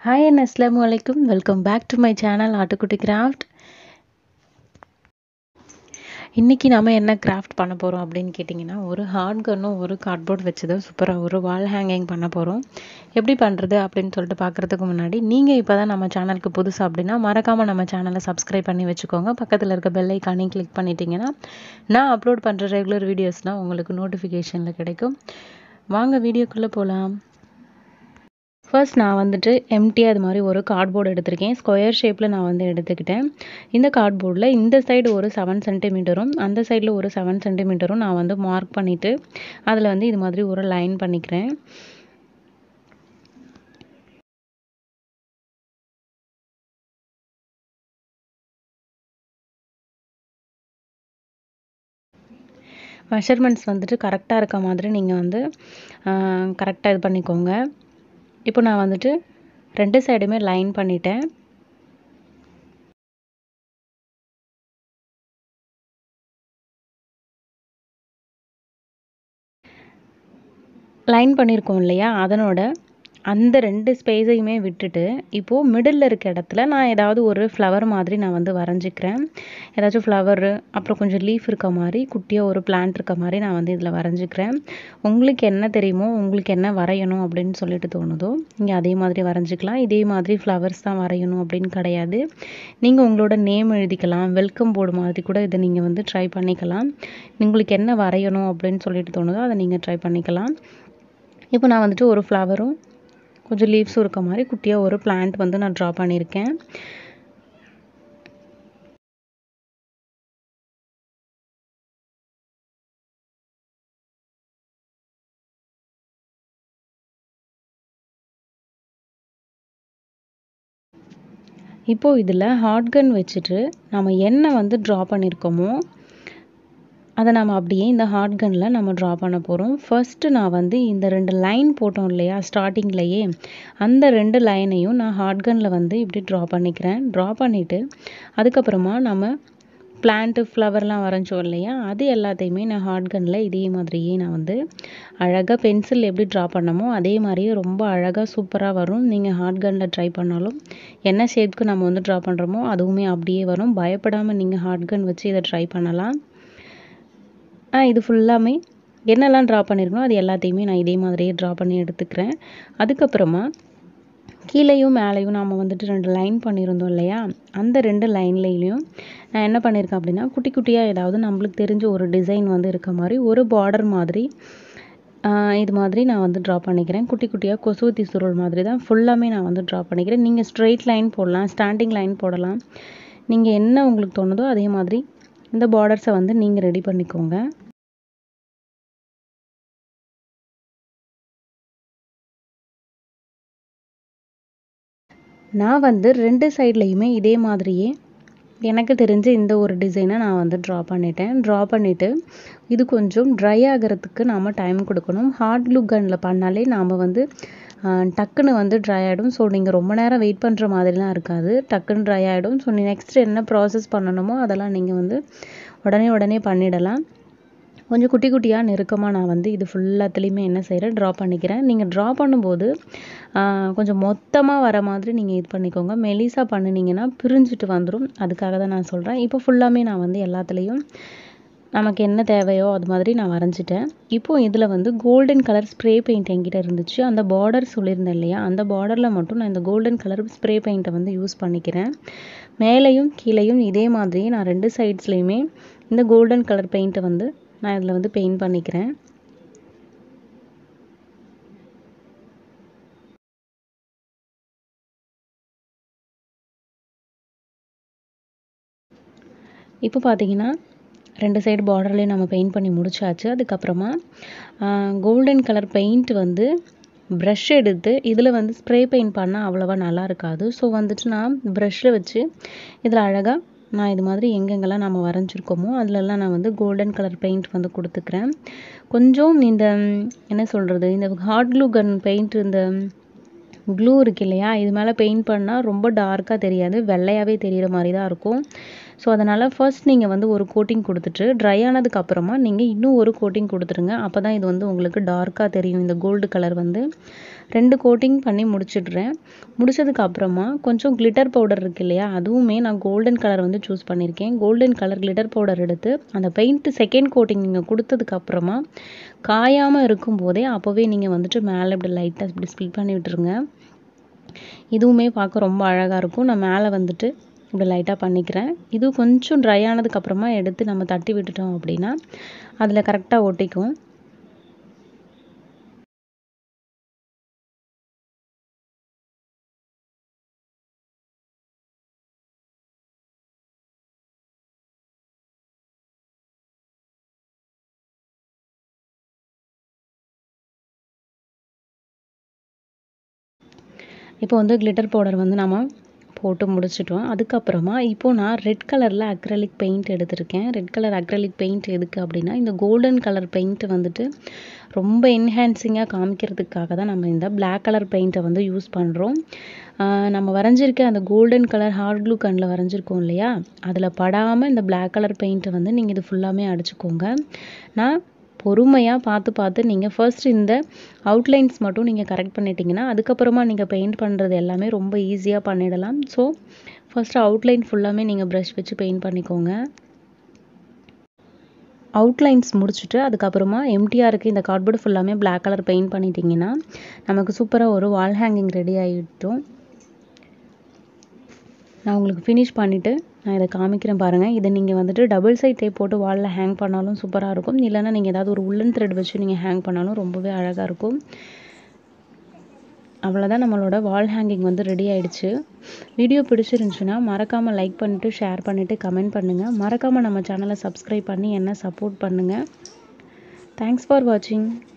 hi and அஸ்லாம் வலைக்கும் welcome back to my channel ஆட்டுக்குட்டி கிராஃப்ட் இன்றைக்கி நாம் என்ன கிராஃப்ட் பண்ண போகிறோம் அப்படின்னு கேட்டிங்கன்னா ஒரு ஹார்ட் கன்னும் ஒரு கார்ட்போர்ட் வச்சு தான் சூப்பராக ஒரு வால் ஹேங்கிங் பண்ண போகிறோம் எப்படி பண்ணுறது அப்படின்னு சொல்லிட்டு பார்க்குறதுக்கு முன்னாடி நீங்கள் இப்போ தான் நம்ம சேனலுக்கு புதுசு அப்படின்னா மறக்காமல் நம்ம சேனலை சப்ஸ்கிரைப் பண்ணி வச்சுக்கோங்க பக்கத்தில் இருக்க பெல் ஐக்கானையும் கிளிக் பண்ணிட்டீங்கன்னா நான் அப்லோட் பண்ணுற ரெகுலர் வீடியோஸ்னால் உங்களுக்கு நோட்டிஃபிகேஷனில் கிடைக்கும் வாங்க வீடியோக்குள்ளே போகலாம் ஃபர்ஸ்ட் நான் வந்துட்டு எம்டி அது மாதிரி ஒரு கார்ட்போர்டு எடுத்திருக்கேன் ஸ்கொயர் ஷேப்பில் நான் வந்து எடுத்துக்கிட்டேன் இந்த கார்ட்போர்டில் இந்த சைடு ஒரு செவன் சென்டிமீட்டரும் அந்த சைடில் ஒரு செவன் சென்டிமீட்டரும் நான் வந்து மார்க் பண்ணிவிட்டு அதில் வந்து இது மாதிரி ஒரு லைன் பண்ணிக்கிறேன் மெஷர்மெண்ட்ஸ் வந்துட்டு கரெக்டாக இருக்க மாதிரி நீங்கள் வந்து கரெக்டாக இது பண்ணிக்கோங்க இப்போ நான் வந்துட்டு ரெண்டு சைடுமே லைன் பண்ணிட்டேன் லைன் பண்ணியிருக்கோம் இல்லையா அதனோட அந்த ரெண்டு ஸ்பேஸையுமே விட்டுட்டு இப்போது மிடில் இருக்க இடத்துல நான் ஏதாவது ஒரு ஃப்ளவர் மாதிரி நான் வந்து வரைஞ்சிக்கிறேன் ஏதாச்சும் ஃப்ளவரு அப்புறம் கொஞ்சம் லீஃப் இருக்க மாதிரி குட்டியாக ஒரு பிளான்ட் இருக்க மாதிரி நான் வந்து இதில் வரைஞ்சிக்கிறேன் உங்களுக்கு என்ன தெரியுமோ உங்களுக்கு என்ன வரையணும் அப்படின்னு சொல்லிட்டு தோணுதோ நீங்கள் அதே மாதிரி வரைஞ்சிக்கலாம் இதே மாதிரி ஃப்ளவர்ஸ் தான் வரையணும் அப்படின்னு கிடையாது நீங்கள் உங்களோட நேம் எழுதிக்கலாம் வெல்கம் போர்டு மாதிரி கூட இதை நீங்கள் வந்து ட்ரை பண்ணிக்கலாம் உங்களுக்கு என்ன வரையணும் அப்படின்னு சொல்லிட்டு தோணுதோ அதை நீங்கள் ட்ரை பண்ணிக்கலாம் இப்போ நான் வந்துட்டு ஒரு ஃப்ளவரும் கொஞ்சம் லீவ்ஸும் இருக்க மாதிரி குட்டியாக ஒரு பிளான்ட் வந்து நான் ட்ரா பண்ணியிருக்கேன் இப்போது இதில் ஹாட் கன் வச்சுட்டு நம்ம என்ன வந்து ட்ரா பண்ணியிருக்கோமோ அதை நம்ம அப்படியே இந்த ஹாட் கனில் நம்ம ட்ரா பண்ண போகிறோம் ஃபர்ஸ்ட்டு நான் வந்து இந்த ரெண்டு லைன் போட்டோம் இல்லையா ஸ்டார்டிங்லையே அந்த ரெண்டு லைனையும் நான் ஹாட் கனில் வந்து இப்படி ட்ரா பண்ணிக்கிறேன் ட்ரா பண்ணிவிட்டு அதுக்கப்புறமா நம்ம பிளான்ட்டு ஃப்ளவர்லாம் வரைஞ்சோம் இல்லையா அது எல்லாத்தையுமே நான் ஹாட் கனில் இதே மாதிரியே நான் வந்து அழகாக பென்சில் எப்படி ட்ரா பண்ணமோ அதே மாதிரியே ரொம்ப அழகாக சூப்பராக வரும் நீங்கள் ஹாட் கனில் ட்ரை பண்ணாலும் என்ன ஷேப்க்கு நம்ம வந்து ட்ரா பண்ணுறோமோ அதுவுமே அப்படியே வரும் பயப்படாமல் நீங்கள் ஹாட் கன் வச்சு இதை ட்ரை பண்ணலாம் இது ஃபுல்லாமே என்னெல்லாம் ட்ரா பண்ணியிருக்கணும் அது எல்லாத்தையுமே நான் இதே மாதிரியே ட்ரா பண்ணி எடுத்துக்கிறேன் அதுக்கப்புறமா கீழேயும் மேலேயும் நாம் வந்துட்டு ரெண்டு லைன் பண்ணியிருந்தோம் இல்லையா அந்த ரெண்டு லைன்லேயும் நான் என்ன பண்ணியிருக்கேன் அப்படின்னா குட்டி குட்டியாக ஏதாவது நம்மளுக்கு தெரிஞ்ச ஒரு டிசைன் வந்து இருக்க மாதிரி ஒரு பார்டர் மாதிரி இது மாதிரி நான் வந்து ட்ரா பண்ணிக்கிறேன் குட்டி குட்டியாக கொசுவத்தி சுருள் மாதிரி தான் ஃபுல்லாமே நான் வந்து ட்ரா பண்ணிக்கிறேன் நீங்கள் ஸ்ட்ரெயிட் லைன் போடலாம் ஸ்டாண்டிங் லைன் போடலாம் நீங்கள் என்ன உங்களுக்கு தோணுதோ அதே மாதிரி இந்த பார்டர்ஸை வந்து நீங்கள் ரெடி பண்ணிக்கோங்க நான் வந்து ரெண்டு சைட்லேயுமே இதே மாதிரியே எனக்கு தெரிஞ்ச இந்த ஒரு டிசைனை நான் வந்து ட்ரா பண்ணிட்டேன் ட்ரா பண்ணிவிட்டு இது கொஞ்சம் ட்ரை ஆகிறதுக்கு நாம் டைம் கொடுக்கணும் ஹார்ட் க்ளூ கனில் பண்ணாலே நாம் வந்து டக்குன்னு வந்து ட்ரை ஆகிடும் ஸோ நீங்கள் ரொம்ப நேரம் வெயிட் பண்ணுற மாதிரிலாம் இருக்காது டக்குன்னு ட்ரை ஆகிடும் ஸோ நெக்ஸ்ட் என்ன ப்ராசஸ் பண்ணணுமோ அதெல்லாம் நீங்கள் வந்து உடனே உடனே பண்ணிடலாம் கொஞ்சம் குட்டி குட்டியாக நெருக்கமாக நான் வந்து இது ஃபுல்லாத்துலேயுமே என்ன செய்கிறேன் ட்ரா பண்ணிக்கிறேன் நீங்கள் ட்ரா பண்ணும்போது கொஞ்சம் மொத்தமாக வர மாதிரி நீங்கள் இது பண்ணிக்கோங்க மெலிசாக பண்ணினீங்கன்னா பிரிஞ்சுட்டு வந்துடும் அதுக்காக தான் நான் சொல்கிறேன் இப்போ ஃபுல்லாமே நான் வந்து எல்லாத்துலேயும் நமக்கு என்ன தேவையோ அது மாதிரி நான் வரைஞ்சிட்டேன் இப்போது இதில் வந்து கோல்டன் கலர் ஸ்ப்ரே பெயிண்ட் என்கிட்ட இருந்துச்சு அந்த பார்டர் சொல்லியிருந்தேன் இல்லையா அந்த பார்டரில் மட்டும் நான் இந்த கோல்டன் கலர் ஸ்ப்ரே பெயிண்ட்டை வந்து யூஸ் பண்ணிக்கிறேன் மேலேயும் கீழேயும் இதே மாதிரி நான் ரெண்டு சைட்ஸ்லேயுமே இந்த கோல்டன் கலர் பெயிண்ட்டை வந்து நான் இதில் வந்து பெயிண்ட் பண்ணிக்கிறேன் இப்போ பார்த்தீங்கன்னா ரெண்டு சைடு பார்டர்லேயும் நம்ம பெயிண்ட் பண்ணி முடிச்சாச்சு அதுக்கப்புறமா கோல்டன் கலர் பெயிண்ட் வந்து ப்ரஷ் எடுத்து இதில் வந்து ஸ்ப்ரே பெயிண்ட் பண்ணால் அவ்வளோவா நல்லா இருக்காது ஸோ வந்துட்டு நான் ப்ரஷ்ஷில் வச்சு இதில் அழகாக நான் இது மாதிரி எங்கெங்கெல்லாம் நம்ம வரைஞ்சிருக்கோமோ அதிலெல்லாம் நான் வந்து கோல்டன் கலர் பெயிண்ட் வந்து கொடுத்துக்கிறேன் கொஞ்சம் இந்த என்ன சொல்கிறது இந்த ஹார்ட் க்ளூ கன் பெயிண்ட் இந்த க்ளூ இருக்கு இல்லையா இது மேலே பெயிண்ட் பண்ணால் ரொம்ப டார்க்காக தெரியாது வெள்ளையாகவே தெரிகிற மாதிரி தான் இருக்கும் ஸோ அதனால் ஃபர்ஸ்ட் நீங்கள் வந்து ஒரு கோட்டிங் கொடுத்துட்டு ட்ரை ஆனதுக்கு அப்புறமா நீங்கள் இன்னும் ஒரு கோட்டிங் கொடுத்துருங்க அப்போ தான் இது வந்து உங்களுக்கு டார்க்காக தெரியும் இந்த கோல்டு கலர் வந்து ரெண்டு கோட்டிங் பண்ணி முடிச்சிடுறேன் முடிச்சதுக்கு அப்புறமா கொஞ்சம் கிளிட்டர் பவுடர் இருக்கு இல்லையா அதுவுமே நான் கோல்டன் கலர் வந்து சூஸ் பண்ணியிருக்கேன் கோல்டன் கலர் கிளிட்டர் பவுடர் எடுத்து அந்த பெயிண்ட் செகண்ட் கோட்டிங் நீங்கள் கொடுத்ததுக்கு அப்புறமா காயாமல் இருக்கும் போதே அப்போவே நீங்கள் வந்துட்டு மேலே இப்படி லைட்டாக இப்படி ஸ்பில் பண்ணி விட்டுருங்க இதுவுமே பார்க்க ரொம்ப அழகாக இருக்கும் நான் மேலே வந்துட்டு இப்படி லைட்டாக பண்ணிக்கிறேன் இது கொஞ்சம் ட்ரை ஆனதுக்கப்புறமா எடுத்து நம்ம தட்டி விட்டுட்டோம் அப்படின்னா அதில் கரெக்டாக ஒட்டிக்கும் இப்போ வந்து கிளிட்டர் பவுடர் வந்து நம்ம போட்டு முடிச்சிட்டோம் அதுக்கப்புறமா இப்போது நான் ரெட் கலரில் அக்ரலிக் பெயிண்ட் எடுத்திருக்கேன் ரெட் கலர் அக்ரலிக் பெயிண்ட் எதுக்கு அப்படின்னா இந்த கோல்டன் கலர் பெயிண்ட் வந்துட்டு ரொம்ப என்ஹான்சிங்காக காமிக்கிறதுக்காக தான் நம்ம இந்த பிளாக் கலர் பெயிண்ட்டை வந்து யூஸ் பண்ணுறோம் நம்ம வரைஞ்சிருக்க அந்த கோல்டன் கலர் ஹார்ட் க்ளூ கண்ணில் வரைஞ்சிருக்கோம் இல்லையா அதில் படாமல் இந்த பிளாக் கலர் பெயிண்ட்டை வந்து நீங்கள் இது ஃபுல்லாமே அடிச்சுக்கோங்க நான் பொறுமையாக பார்த்து பார்த்து நீங்கள் ஃபர்ஸ்ட் இந்த அவுட்லைன்ஸ் மட்டும் நீங்கள் கரெக்ட் பண்ணிட்டீங்கன்னா அதுக்கப்புறமா நீங்கள் பெயிண்ட் பண்ணுறது எல்லாமே ரொம்ப ஈஸியாக பண்ணிடலாம் ஸோ ஃபர்ஸ்ட் அவுட்லைன் ஃபுல்லாமே நீங்கள் ப்ரஷ் வச்சு பெயிண்ட் பண்ணிக்கோங்க அவுட்லைன்ஸ் முடிச்சுட்டு அதுக்கப்புறமா எம்டியாக இருக்க இந்த கார்ட்போர்டு ஃபுல்லாமே பிளாக் கலர் பெயிண்ட் பண்ணிட்டீங்கன்னா நமக்கு சூப்பராக ஒரு வால் ஹேங்கிங் ரெடி ஆகிட்டோம் நான் உங்களுக்கு ஃபினிஷ் பண்ணிவிட்டு நான் இதை காமிக்கிறேன் பாருங்கள் இதை நீங்கள் வந்துட்டு டபுள் சைட் டேப் போட்டு வாலில் ஹேங் பண்ணாலும் சூப்பராக இருக்கும் இல்லைன்னா நீங்கள் ஏதாவது ஒரு உள்ளன் த்ரெட் வச்சு நீங்கள் ஹேங் பண்ணாலும் ரொம்பவே அழகாக இருக்கும் அவ்வளோதான் நம்மளோட வால் ஹேங்கிங் வந்து ரெடி ஆயிடுச்சு வீடியோ பிடிச்சிருந்துச்சுன்னா மறக்காமல் லைக் பண்ணிவிட்டு ஷேர் பண்ணிவிட்டு கமெண்ட் பண்ணுங்கள் மறக்காமல் நம்ம சேனலை சப்ஸ்கிரைப் பண்ணி என்ன சப்போர்ட் பண்ணுங்கள் தேங்க்ஸ் ஃபார் வாட்சிங்